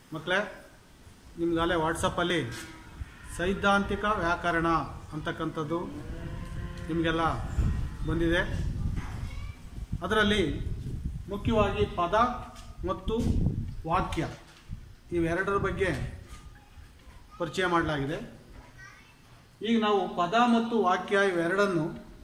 ಮಕ್ಕಳೇ ನಿಮ್ಗಾಲೇ ವಾಟ್ಸಪ್ಪಲ್ಲಿ ಸೈದ್ಧಾಂತಿಕ ವ್ಯಾಕರಣ ಅಂತಕ್ಕಂಥದ್ದು ನಿಮಗೆಲ್ಲ ಬಂದಿದೆ ಅದರಲ್ಲಿ ಮುಖ್ಯವಾಗಿ ಪದ ಮತ್ತು ವಾಕ್ಯ ಇವೆರಡರ ಬಗ್ಗೆ ಪರಿಚಯ ಮಾಡಲಾಗಿದೆ ಈಗ ನಾವು ಪದ ಮತ್ತು ವಾಕ್ಯ ಇವೆರಡನ್ನು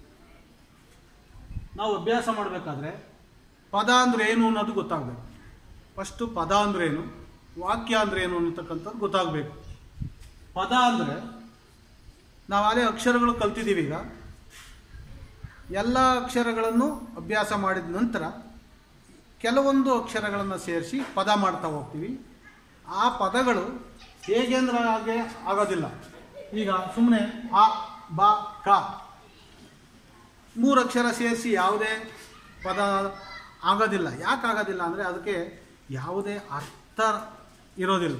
ನಾವು ಅಭ್ಯಾಸ ಮಾಡಬೇಕಾದ್ರೆ ಪದ ಅಂದರೆ ಏನು ಅನ್ನೋದು ಗೊತ್ತಾಗಬೇಕು ಫಸ್ಟು ಪದ ಅಂದ್ರೆ ಏನು ವಾಕ್ಯ ಅಂದ್ರೆ ಏನು ಅನ್ನತಕ್ಕಂಥದ್ದು ಗೊತ್ತಾಗಬೇಕು ಪದ ಅಂದರೆ ನಾವು ಅದೇ ಅಕ್ಷರಗಳು ಕಲ್ತಿದ್ದೀವಿ ಈಗ ಎಲ್ಲ ಅಕ್ಷರಗಳನ್ನು ಅಭ್ಯಾಸ ಮಾಡಿದ ನಂತರ ಕೆಲವೊಂದು ಅಕ್ಷರಗಳನ್ನು ಸೇರಿಸಿ ಪದ ಮಾಡ್ತಾ ಹೋಗ್ತೀವಿ ಆ ಪದಗಳು ಹೇಗೆ ಅಂದ್ರೆ ಹಾಗೆ ಆಗೋದಿಲ್ಲ ಈಗ ಸುಮ್ಮನೆ ಆ ಬ ಕ ಮೂರು ಅಕ್ಷರ ಸೇರಿಸಿ ಯಾವುದೇ ಪದ ಆಗೋದಿಲ್ಲ ಯಾಕೆ ಆಗೋದಿಲ್ಲ ಅಂದರೆ ಅದಕ್ಕೆ ಯಾವುದೇ ಅರ್ಥ ಇರೋದಿಲ್ಲ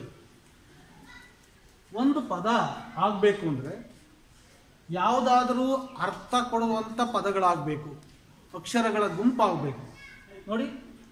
ಒಂದು ಪದ ಆಗಬೇಕು ಅಂದರೆ ಯಾವುದಾದರೂ ಅರ್ಥ ಕೊಡುವಂಥ ಪದಗಳಾಗಬೇಕು ಅಕ್ಷರಗಳ ಗುಂಪಾಗಬೇಕು ನೋಡಿ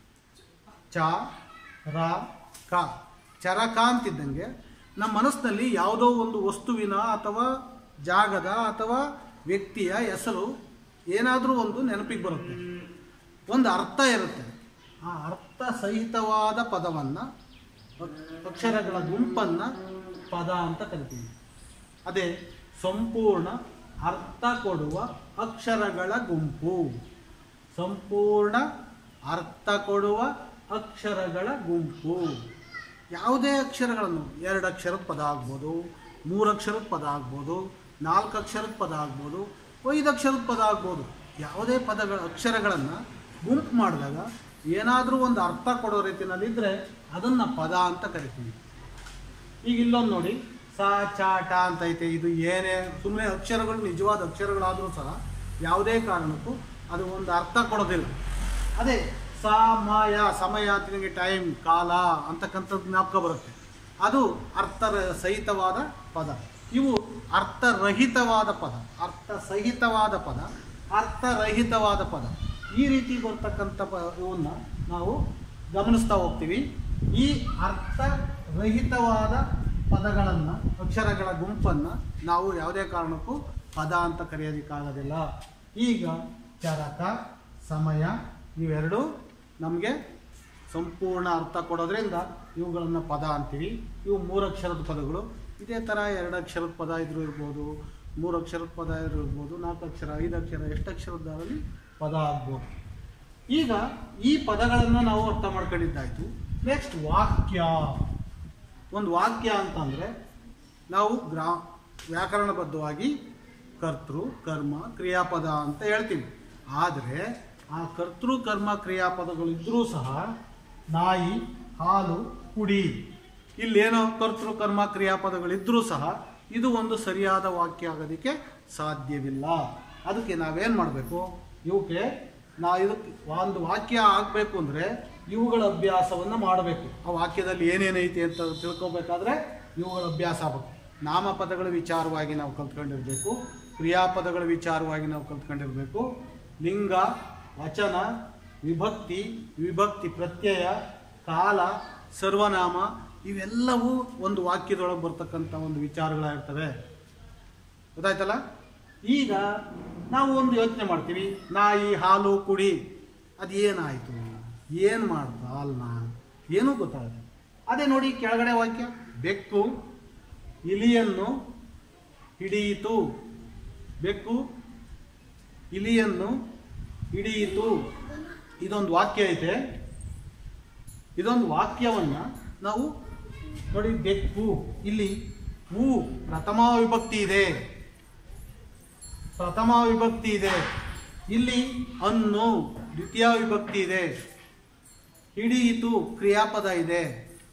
ಚ ರ ಕ ಚರಕ ಅಂತಿದ್ದಂಗೆ ನಮ್ಮ ಮನಸ್ಸಿನಲ್ಲಿ ಯಾವುದೋ ಒಂದು ವಸ್ತುವಿನ ಅಥವಾ ಜಾಗದ ಅಥವಾ ವ್ಯಕ್ತಿಯ ಹೆಸರು ಏನಾದರೂ ಒಂದು ನೆನಪಿಗೆ ಬರುತ್ತೆ ಒಂದು ಅರ್ಥ ಇರುತ್ತೆ ಆ ಅರ್ಥ ಸಹಿತವಾದ ಪದವನ್ನು ಅಕ್ಷರಗಳ ಗುಂಪನ್ನು ಪದ ಅಂತ ಕರಿತೀವಿ ಅದೇ ಸಂಪೂರ್ಣ ಅರ್ಥ ಕೊಡುವ ಅಕ್ಷರಗಳ ಗುಂಪು ಸಂಪೂರ್ಣ ಅರ್ಥ ಕೊಡುವ ಅಕ್ಷರಗಳ ಗುಂಪು ಯಾವುದೇ ಅಕ್ಷರಗಳನ್ನು ಎರಡು ಅಕ್ಷರದ ಪದ ಆಗ್ಬೋದು ಮೂರು ಅಕ್ಷರದ ಪದ ಆಗ್ಬೋದು ನಾಲ್ಕು ಅಕ್ಷರದ ಪದ ಆಗ್ಬೋದು ಐದು ಅಕ್ಷರದ ಪದ ಆಗ್ಬೋದು ಯಾವುದೇ ಪದಗಳ ಅಕ್ಷರಗಳನ್ನು ಗುಂಪು ಮಾಡಿದಾಗ ಏನಾದರೂ ಒಂದು ಅರ್ಥ ಕೊಡೋ ರೀತಿಯಲ್ಲಿದ್ದರೆ ಅದನ್ನು ಪದ ಅಂತ ಕರಿತೀವಿ ಈಗ ಇಲ್ಲೊಂದು ನೋಡಿ ಸ ಚ ಟ ಅಂತ ಐತೆ ಇದು ಏನೇ ಸುಮ್ಮನೆ ಅಕ್ಷರಗಳು ನಿಜವಾದ ಅಕ್ಷರಗಳಾದರೂ ಸಹ ಯಾವುದೇ ಕಾರಣಕ್ಕೂ ಅದು ಒಂದು ಅರ್ಥ ಕೊಡೋದಿಲ್ಲ ಅದೇ ಸಮಯ ಸಮಯ ಅಂತ ನಿಮಗೆ ಟೈಮ್ ಕಾಲ ಅಂತಕ್ಕಂಥದ್ದು ಜ್ಞಾಪಕ ಬರುತ್ತೆ ಅದು ಅರ್ಥ ಸಹಿತವಾದ ಪದ ಇವು ಅರ್ಥರಹಿತವಾದ ಪದ ಅರ್ಥ ಸಹಿತವಾದ ಪದ ಅರ್ಥರಹಿತವಾದ ಪದ ಈ ರೀತಿ ಬರ್ತಕ್ಕಂಥ ಪ ಇವನ್ನ ನಾವು ಗಮನಿಸ್ತಾ ಹೋಗ್ತೀವಿ ಈ ಅರ್ಥರಹಿತವಾದ ಪದಗಳನ್ನು ಅಕ್ಷರಗಳ ಗುಂಪನ್ನು ನಾವು ಯಾವುದೇ ಕಾರಣಕ್ಕೂ ಪದ ಅಂತ ಕರೆಯೋದಕ್ಕಾಗೋದಿಲ್ಲ ಈಗ ಚರಕ ಸಮಯ ಇವೆರಡು ನಮಗೆ ಸಂಪೂರ್ಣ ಅರ್ಥ ಕೊಡೋದ್ರಿಂದ ಇವುಗಳನ್ನು ಪದ ಅಂತೀವಿ ಇವು ಮೂರು ಅಕ್ಷರದ ಪದಗಳು ಇದೇ ಥರ ಎರಡು ಅಕ್ಷರದ ಪದ ಇದ್ರೂ ಇರ್ಬೋದು ಮೂರು ಅಕ್ಷರದ ಪದ ಇದ್ರೂ ಇರ್ಬೋದು ನಾಲ್ಕು ಅಕ್ಷರ ಐದು ಅಕ್ಷರ ಎಷ್ಟು ಅಕ್ಷರದಲ್ಲಿ ಪದ ಆಗ್ಬೋದು ಈಗ ಈ ಪದಗಳನ್ನು ನಾವು ಅರ್ಥ ಮಾಡ್ಕೊಂಡಿದ್ದಾಯ್ತು ನೆಕ್ಸ್ಟ್ ವಾಕ್ಯ ಒಂದು ವಾಕ್ಯ ಅಂತಂದರೆ ನಾವು ಗ್ರಾ ವ್ಯಾಕರಣಬದ್ಧವಾಗಿ ಕರ್ತೃ ಕರ್ಮ ಕ್ರಿಯಾಪದ ಅಂತ ಹೇಳ್ತೀವಿ ಆದರೆ ಆ ಕರ್ತೃ ಕರ್ಮ ಕ್ರಿಯಾಪದಗಳಿದ್ದರೂ ಸಹ ನಾಯಿ ಹಾಲು ಕುಡಿ ಇಲ್ಲೇನೋ ಕರ್ತೃ ಕರ್ಮ ಕ್ರಿಯಾಪದಗಳಿದ್ದರೂ ಸಹ ಇದು ಒಂದು ಸರಿಯಾದ ವಾಕ್ಯ ಆಗೋದಕ್ಕೆ ಸಾಧ್ಯವಿಲ್ಲ ಅದಕ್ಕೆ ನಾವೇನು ಮಾಡಬೇಕು ಇವಕ್ಕೆ ನಾ ಇದಕ್ಕೆ ಒಂದು ವಾಕ್ಯ ಆಗಬೇಕು ಅಂದರೆ ಇವುಗಳ ಅಭ್ಯಾಸವನ್ನು ಮಾಡಬೇಕು ಆ ವಾಕ್ಯದಲ್ಲಿ ಏನೇನೈತಿ ಅಂತ ತಿಳ್ಕೊಬೇಕಾದ್ರೆ ಇವುಗಳ ಅಭ್ಯಾಸ ಆಗಬೇಕು ನಾಮಪದಗಳ ವಿಚಾರವಾಗಿ ನಾವು ಕಲ್ತ್ಕೊಂಡಿರಬೇಕು ಕ್ರಿಯಾಪದಗಳ ವಿಚಾರವಾಗಿ ನಾವು ಕಲ್ತ್ಕೊಂಡಿರಬೇಕು ಲಿಂಗ ವಚನ ವಿಭಕ್ತಿ ವಿಭಕ್ತಿ ಪ್ರತ್ಯಯ ಕಾಲ ಸರ್ವನಾಮ ಇವೆಲ್ಲವೂ ಒಂದು ವಾಕ್ಯದೊಳಗೆ ಬರ್ತಕ್ಕಂಥ ಒಂದು ವಿಚಾರಗಳಾಗಿರ್ತವೆ ಗೊತ್ತಾಯ್ತಲ್ಲ ಈಗ ನಾವು ಒಂದು ಯೋಚನೆ ಮಾಡ್ತೀವಿ ನಾಯಿ ಹಾಲು ಕುಡಿ ಅದು ಏನಾಯಿತು ಏನು ಮಾಡ್ದ ಹಾಲನ್ನ ಏನೂ ಗೊತ್ತಾಗಲ್ಲ ಅದೇ ನೋಡಿ ಕೆಳಗಡೆ ವಾಕ್ಯ ಬೆಕ್ಕು ಇಲಿಯನ್ನು ಹಿಡಿಯಿತು ಬೆಕ್ಕು ಇಲಿಯನ್ನು ಹಿಡಿಯಿತು ಇದೊಂದು ವಾಕ್ಯ ಐತೆ ಇದೊಂದು ವಾಕ್ಯವನ್ನು ನಾವು ನೋಡಿ ಬೆಕ್ಕು ಇಲ್ಲಿ ಹೂ ಪ್ರಥಮ ವಿಭಕ್ತಿ ಇದೆ ಪ್ರಥಮ ವಿಭಕ್ತಿ ಇದೆ ಇಲ್ಲಿ ಅನ್ನು ದ್ವಿತೀಯ ವಿಭಕ್ತಿ ಇದೆ ಹಿಡಿಯಿತು ಕ್ರಿಯಾಪದ ಇದೆ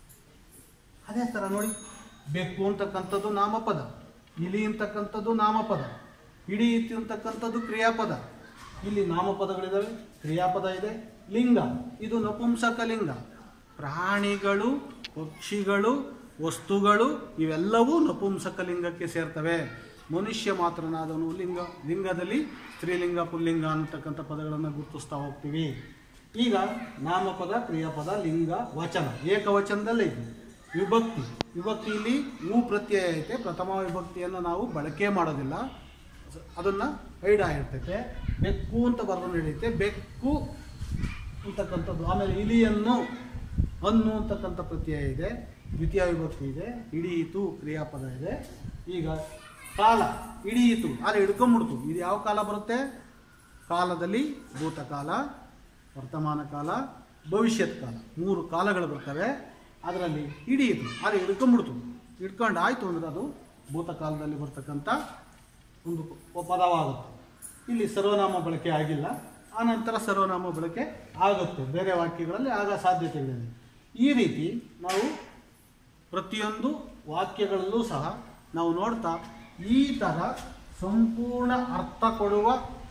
ಅದೇ ಥರ ನೋಡಿ ಬೆಕ್ಕು ಅಂತಕ್ಕಂಥದ್ದು ನಾಮಪದ ಇಲಿ ಅಂತಕ್ಕಂಥದ್ದು ನಾಮಪದ ಹಿಡಿಯಿತು ಅಂತಕ್ಕಂಥದ್ದು ಕ್ರಿಯಾಪದ ಇಲ್ಲಿ ನಾಮಪದಗಳಿದ್ದಾವೆ ಕ್ರಿಯಾಪದ ಇದೆ ಲಿಂಗ ಇದು ನಪುಂಸಕ ಲಿಂಗ ಪ್ರಾಣಿಗಳು ಪಕ್ಷಿಗಳು ವಸ್ತುಗಳು ಇವೆಲ್ಲವೂ ನಪುಂಸಕ ಲಿಂಗಕ್ಕೆ ಸೇರ್ತವೆ ಮನುಷ್ಯ ಮಾತ್ರನಾದವನು ಲಿಂಗ ಲಿಂಗದಲ್ಲಿ ಸ್ತ್ರೀಲಿಂಗ ಪುಲ್ಲಿಂಗ ಅಂತಕ್ಕಂಥ ಪದಗಳನ್ನು ಗುರುತಿಸ್ತಾ ಹೋಗ್ತೀವಿ ಈಗ ನಾಮಪದ ಕ್ರಿಯಾಪದ ಲಿಂಗ ವಚನ ಏಕವಚನದಲ್ಲೇ ಇದೆ ವಿಭಕ್ತಿ ವಿಭಕ್ತಿ ಇಲ್ಲಿ ಹೂ ಪ್ರತ್ಯಯ ಐತೆ ಪ್ರಥಮ ವಿಭಕ್ತಿಯನ್ನು ನಾವು ಬಳಕೆ ಮಾಡೋದಿಲ್ಲ ಸ- ಅದನ್ನ ಹೈಡ್ ಆಗಿರ್ತೈತೆ ಬೆಕ್ಕು ಅಂತ ಬರೋದು ನಡೆಯುತ್ತೆ ಬೆಕ್ಕು ಅಂತಕ್ಕಂಥದ್ದು ಆಮೇಲೆ ಇಲಿಯನ್ನು ಅನ್ನು ಅಂತಕ್ಕಂಥ ಪ್ರತ್ಯಯ ಇದೆ ದ್ವಿತೀಯ ವಿಭಕ್ತಿ ಇದೆ ಹಿಡಿಯಿತು ಕ್ರಿಯಾಪದ ಇದೆ ಈಗ ಕಾಲ ಹಿಡಿಯಿತು ಅಲ್ಲಿ ಹಿಡ್ಕೊಂಬಿಡ್ತು ಇದು ಯಾವ ಕಾಲ ಬರುತ್ತೆ ಕಾಲದಲ್ಲಿ ಭೂತಕಾಲ ವರ್ತಮಾನ ಕಾಲ ಭವಿಷ್ಯತ್ ಕಾಲ ಮೂರು ಕಾಲಗಳು ಬರ್ತವೆ ಅದರಲ್ಲಿ ಹಿಡಿಯಿತು ಅಲ್ಲಿ ಹಿಡ್ಕೊಂಬಿಡ್ತು ಹಿಡ್ಕೊಂಡು ಆಯಿತು ಅಂದ್ರೆ ಅದು ಭೂತಕಾಲದಲ್ಲಿ ಬರ್ತಕ್ಕಂಥ ಒಂದು ಪ- ಪದವಾಗುತ್ತೆ ಇಲ್ಲಿ ಸರ್ವನಾಮ ಬಳಕೆ ಆಗಿಲ್ಲ ಆನಂತರ ಸರ್ವನಾಮ ಬಳಕೆ ಆಗುತ್ತೆ ಬೇರೆ ವಾಕ್ಯಗಳಲ್ಲಿ ಆಗ ಸಾಧ್ಯತೆಗಳಿದೆ ಈ ರೀತಿ ನಾವು ಪ್ರತಿಯೊಂದು ವಾಕ್ಯಗಳಲ್ಲೂ ಸಹ ನಾವು ನೋಡ್ತಾ ಈ ಥರ ಸಂಪೂರ್ಣ ಅರ್ಥ ಕೊಡುವ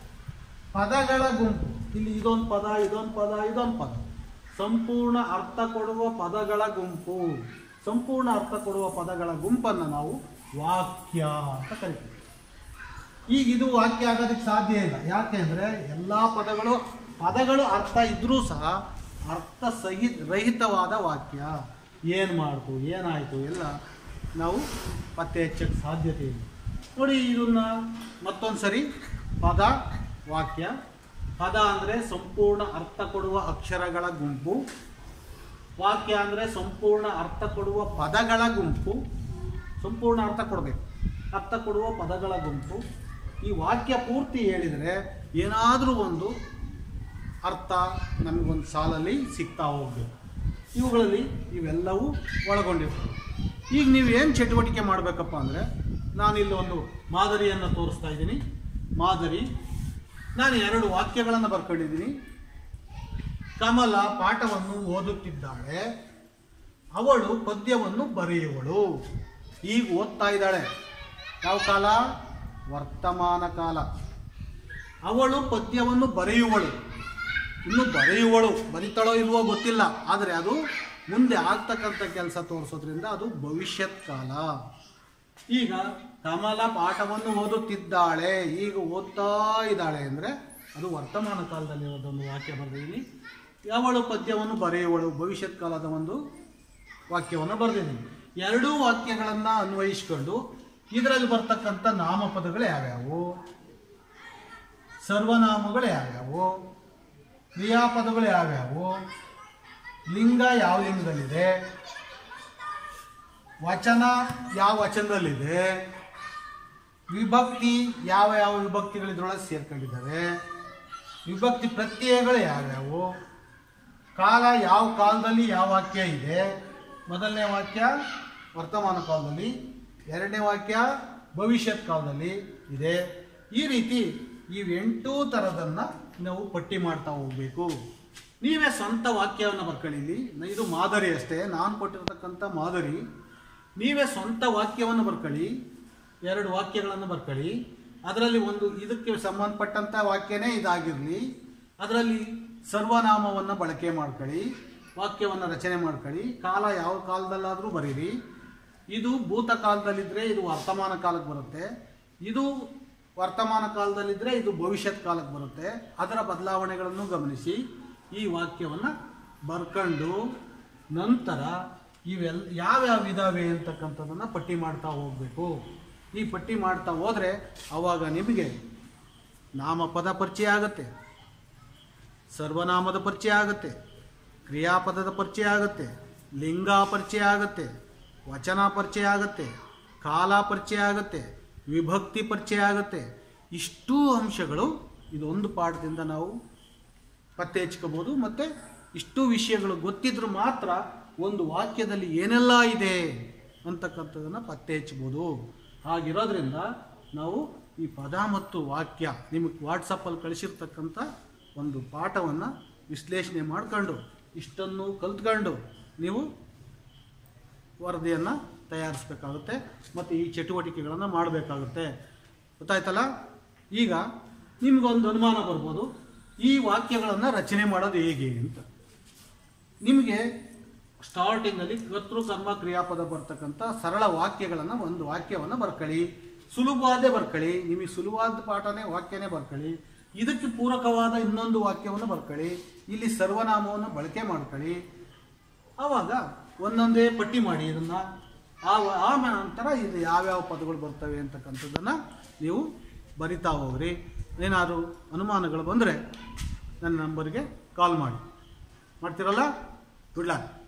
ಪದಗಳ ಗುಂಪು ಇಲ್ಲಿ ಇದೊಂದು ಪದ ಇದೊಂದು ಪದ ಇದೊಂದು ಪದ ಸಂಪೂರ್ಣ ಅರ್ಥ ಕೊಡುವ ಪದಗಳ ಗುಂಪು ಸಂಪೂರ್ಣ ಅರ್ಥ ಕೊಡುವ ಪದಗಳ ಗುಂಪನ್ನು ನಾವು ವಾಕ್ಯ ಅಂತ ಕರಿತೀವಿ ಈಗ ಇದು ವಾಕ್ಯ ಆಗೋದಕ್ಕೆ ಸಾಧ್ಯ ಇಲ್ಲ ಯಾಕೆಂದ್ರೆ ಎಲ್ಲ ಪದಗಳು ಪದಗಳು ಅರ್ಥ ಇದ್ರೂ ಸಹ ಅರ್ಥ ಸಹಿ ರಹಿತವಾದ ವಾಕ್ಯ ಏನು ಮಾಡ್ತು ಏನಾಯಿತು ಎಲ್ಲ ನಾವು ಪತ್ತೆ ಹಚ್ಚಕ್ಕೆ ಸಾಧ್ಯತೆ ಇಲ್ಲ ನೋಡಿ ಇದನ್ನ ಮತ್ತೊಂದು ಸರಿ ಪದ ವಾಕ್ಯ ಪದ ಅಂದರೆ ಸಂಪೂರ್ಣ ಅರ್ಥ ಕೊಡುವ ಅಕ್ಷರಗಳ ಗುಂಪು ವಾಕ್ಯ ಅಂದರೆ ಸಂಪೂರ್ಣ ಅರ್ಥ ಕೊಡುವ ಪದಗಳ ಗುಂಪು ಸಂಪೂರ್ಣ ಅರ್ಥ ಕೊಡಬೇಕು ಅರ್ಥ ಕೊಡುವ ಪದಗಳ ಗುಂಪು ಈ ವಾಕ್ಯ ಪೂರ್ತಿ ಹೇಳಿದರೆ ಏನಾದರೂ ಒಂದು ಅರ್ಥ ನಮಗೊಂದು ಸಾಲಲ್ಲಿ ಸಿಗ್ತಾ ಹೋಗ್ಬೇಕು ಇವುಗಳಲ್ಲಿ ಇವೆಲ್ಲವೂ ಒಳಗೊಂಡಿರ್ತವೆ ಈಗ ನೀವು ಏನು ಚಟುವಟಿಕೆ ಮಾಡಬೇಕಪ್ಪ ಅಂದರೆ ನಾನಿಲ್ಲಿ ಒಂದು ಮಾದರಿಯನ್ನು ತೋರಿಸ್ತಾ ಇದ್ದೀನಿ ಮಾದರಿ ನಾನು ಎರಡು ವಾಕ್ಯಗಳನ್ನು ಬರ್ಕೊಂಡಿದ್ದೀನಿ ಕಮಲ ಪಾಠವನ್ನು ಓದುತ್ತಿದ್ದಾಳೆ ಅವಳು ಪದ್ಯವನ್ನು ಬರೆಯುವಳು ಈಗ ಓದ್ತಾ ಇದ್ದಾಳೆ ಯಾವ ಕಾಲ ವರ್ತಮಾನ ಕಾಲ ಅವಳು ಪದ್ಯವನ್ನು ಬರೆಯುವಳು ಇನ್ನು ಬರೆಯುವಳು ಬರಿತಾಳೋ ಇಲ್ವೋ ಗೊತ್ತಿಲ್ಲ ಆದರೆ ಅದು ಮುಂದೆ ಆಗ್ತಕ್ಕಂಥ ಕೆಲಸ ತೋರಿಸೋದ್ರಿಂದ ಅದು ಭವಿಷ್ಯತ್ ಕಾಲ ಈಗ ಕಮಲ ಪಾಠವನ್ನು ಓದುತ್ತಿದ್ದಾಳೆ ಈಗ ಓದ್ತಾ ಇದ್ದಾಳೆ ಅಂದರೆ ಅದು ವರ್ತಮಾನ ಕಾಲದಲ್ಲಿ ಒಂದು ವಾಕ್ಯ ಬರೆದಿದ್ದೀನಿ ಅವಳು ಪದ್ಯವನ್ನು ಬರೆಯುವಳು ಭವಿಷ್ಯತ್ ಕಾಲದ ಒಂದು ವಾಕ್ಯವನ್ನು ಬರೆದಿದ್ದೀನಿ ಎರಡೂ ವಾಕ್ಯಗಳನ್ನು ಅನ್ವಯಿಸ್ಕೊಂಡು ಇದರಲ್ಲಿ ಬರ್ತಕ್ಕಂಥ ನಾಮಪದಗಳು ಯಾವ್ಯಾವು ಸರ್ವನಾಮಗಳು ಯಾವ್ಯಾವು ಕ್ರಿಯಾಪದಗಳು ಯಾವ್ಯಾವು ಲಿಂಗ ಯಾವ ಲಿಂಗದಲ್ಲಿದೆ ವಚನ ಯಾವ ವಚನದಲ್ಲಿದೆ ವಿಭಕ್ತಿ ಯಾವ ಯಾವ ವಿಭಕ್ತಿಗಳು ಇದ್ರೊಳಗೆ ಸೇರ್ಕೊಂಡಿದ್ದಾವೆ ವಿಭಕ್ತಿ ಪ್ರತ್ಯಯಗಳು ಯಾವ್ಯಾವು ಕಾಲ ಯಾವ ಕಾಲದಲ್ಲಿ ಯಾವ ವಾಕ್ಯ ಇದೆ ಮೊದಲನೇ ವಾಕ್ಯ ವರ್ತಮಾನ ಕಾಲದಲ್ಲಿ ಎರಡನೇ ವಾಕ್ಯ ಭವಿಷ್ಯತ್ ಕಾಲದಲ್ಲಿ ಇದೆ ಈ ರೀತಿ ಇವೆಂಟೂ ಥರದನ್ನು ನಾವು ಪಟ್ಟಿ ಮಾಡ್ತಾ ಹೋಗಬೇಕು ನೀವೇ ಸ್ವಂತ ವಾಕ್ಯವನ್ನು ಬರ್ಕೊಳ್ಳಿ ಇದು ಮಾದರಿ ಅಷ್ಟೇ ನಾನು ಕೊಟ್ಟಿರ್ತಕ್ಕಂಥ ಮಾದರಿ ನೀವೇ ಸ್ವಂತ ವಾಕ್ಯವನ್ನು ಬರ್ಕೊಳ್ಳಿ ಎರಡು ವಾಕ್ಯಗಳನ್ನು ಬರ್ಕೊಳ್ಳಿ ಅದರಲ್ಲಿ ಒಂದು ಇದಕ್ಕೆ ಸಂಬಂಧಪಟ್ಟಂಥ ವಾಕ್ಯನೇ ಇದಾಗಿರಲಿ ಅದರಲ್ಲಿ ಸರ್ವನಾಮವನ್ನು ಬಳಕೆ ಮಾಡ್ಕೊಳ್ಳಿ ವಾಕ್ಯವನ್ನು ರಚನೆ ಮಾಡ್ಕೊಳ್ಳಿ ಕಾಲ ಯಾವ ಕಾಲದಲ್ಲಾದರೂ ಬರೀರಿ ಇದು ಭೂತ ಕಾಲದಲ್ಲಿದ್ದರೆ ಇದು ವರ್ತಮಾನ ಕಾಲಕ್ಕೆ ಬರುತ್ತೆ ಇದು ವರ್ತಮಾನ ಕಾಲದಲ್ಲಿದ್ದರೆ ಇದು ಭವಿಷ್ಯತ್ ಕಾಲಕ್ಕೆ ಬರುತ್ತೆ ಅದರ ಬದಲಾವಣೆಗಳನ್ನು ಗಮನಿಸಿ ಈ ವಾಕ್ಯವನ್ನು ಬರ್ಕೊಂಡು ನಂತರ ಇವೆಲ್ಲ ಯಾವ್ಯಾವ ಇದಾವೆ ಅಂತಕ್ಕಂಥದ್ದನ್ನು ಪಟ್ಟಿ ಮಾಡ್ತಾ ಹೋಗಬೇಕು ಈ ಪಟ್ಟಿ ಮಾಡ್ತಾ ಹೋದರೆ ಆವಾಗ ನಿಮಗೆ ನಾಮಪದ ಪರಿಚಯ ಆಗುತ್ತೆ ಸರ್ವನಾಮದ ಪರಿಚಯ ಆಗುತ್ತೆ ಕ್ರಿಯಾಪದದ ಪರಿಚಯ ಆಗುತ್ತೆ ಲಿಂಗ ಪರಿಚಯ ಆಗುತ್ತೆ ವಚನ ಪರಿಚಯ ಆಗುತ್ತೆ ಕಾಲ ಪರಿಚಯ ಆಗುತ್ತೆ ವಿಭಕ್ತಿ ಪರಿಚಯ ಆಗುತ್ತೆ ಇಷ್ಟೂ ಅಂಶಗಳು ಇದೊಂದು ಪಾಠದಿಂದ ನಾವು ಪತ್ತೆ ಹಚ್ಕೋಬೋದು ಮತ್ತು ಇಷ್ಟು ವಿಷಯಗಳು ಗೊತ್ತಿದ್ರೂ ಮಾತ್ರ ಒಂದು ವಾಕ್ಯದಲ್ಲಿ ಏನೆಲ್ಲ ಇದೆ ಅಂತಕ್ಕಂಥದ್ದನ್ನು ಪತ್ತೆ ಹಚ್ಬೋದು ಹಾಗಿರೋದ್ರಿಂದ ನಾವು ಈ ಪದ ಮತ್ತು ವಾಕ್ಯ ನಿಮಗೆ ವಾಟ್ಸಪ್ಪಲ್ಲಿ ಕಳಿಸಿರ್ತಕ್ಕಂಥ ಒಂದು ಪಾಠವನ್ನು ವಿಶ್ಲೇಷಣೆ ಮಾಡ್ಕೊಂಡು ಇಷ್ಟನ್ನು ಕಲ್ತ್ಕೊಂಡು ನೀವು ವರದಿಯನ್ನು ತಯಾರಿಸಬೇಕಾಗುತ್ತೆ ಮತ್ತು ಈ ಚಟುವಟಿಕೆಗಳನ್ನು ಮಾಡಬೇಕಾಗುತ್ತೆ ಗೊತ್ತಾಯ್ತಲ್ಲ ಈಗ ನಿಮಗೊಂದು ಅನುಮಾನ ಬರ್ಬೋದು ಈ ವಾಕ್ಯಗಳನ್ನು ರಚನೆ ಮಾಡೋದು ಹೇಗೆ ಅಂತ ನಿಮಗೆ ಸ್ಟಾರ್ಟಿಂಗಲ್ಲಿ ಕರ್ತೃ ಕರ್ಮ ಕ್ರಿಯಾಪದ ಬರ್ತಕ್ಕಂಥ ಸರಳ ವಾಕ್ಯಗಳನ್ನು ಒಂದು ವಾಕ್ಯವನ್ನು ಬರ್ಕೊಳ್ಳಿ ಸುಲಭವಾದೇ ಬರ್ಕೊಳ್ಳಿ ನಿಮಗೆ ಸುಲಭವಾದ ಪಾಠನೇ ವಾಕ್ಯನೇ ಬರ್ಕೊಳ್ಳಿ ಇದಕ್ಕೆ ಪೂರಕವಾದ ಇನ್ನೊಂದು ವಾಕ್ಯವನ್ನು ಬರ್ಕೊಳ್ಳಿ ಇಲ್ಲಿ ಸರ್ವನಾಮವನ್ನು ಬಳಕೆ ಮಾಡ್ಕೊಳ್ಳಿ ಆವಾಗ ಒಂದೊಂದೇ ಪಟ್ಟಿ ಮಾಡಿ ಇದನ್ನು ಆ ಆ ನಂತರ ಇದು ಯಾವ್ಯಾವ ಪದಗಳು ಬರ್ತವೆ ಅಂತಕ್ಕಂಥದ್ದನ್ನು ನೀವು ಬರಿತಾ ಹೋಗ್ರಿ ಏನಾದರೂ ಅನುಮಾನಗಳು ಬಂದರೆ ನನ್ನ ನಂಬರ್ಗೆ ಕಾಲ್ ಮಾಡಿ ಮಾಡ್ತೀರಲ್ಲ ಗುಡ್ ಲಕ್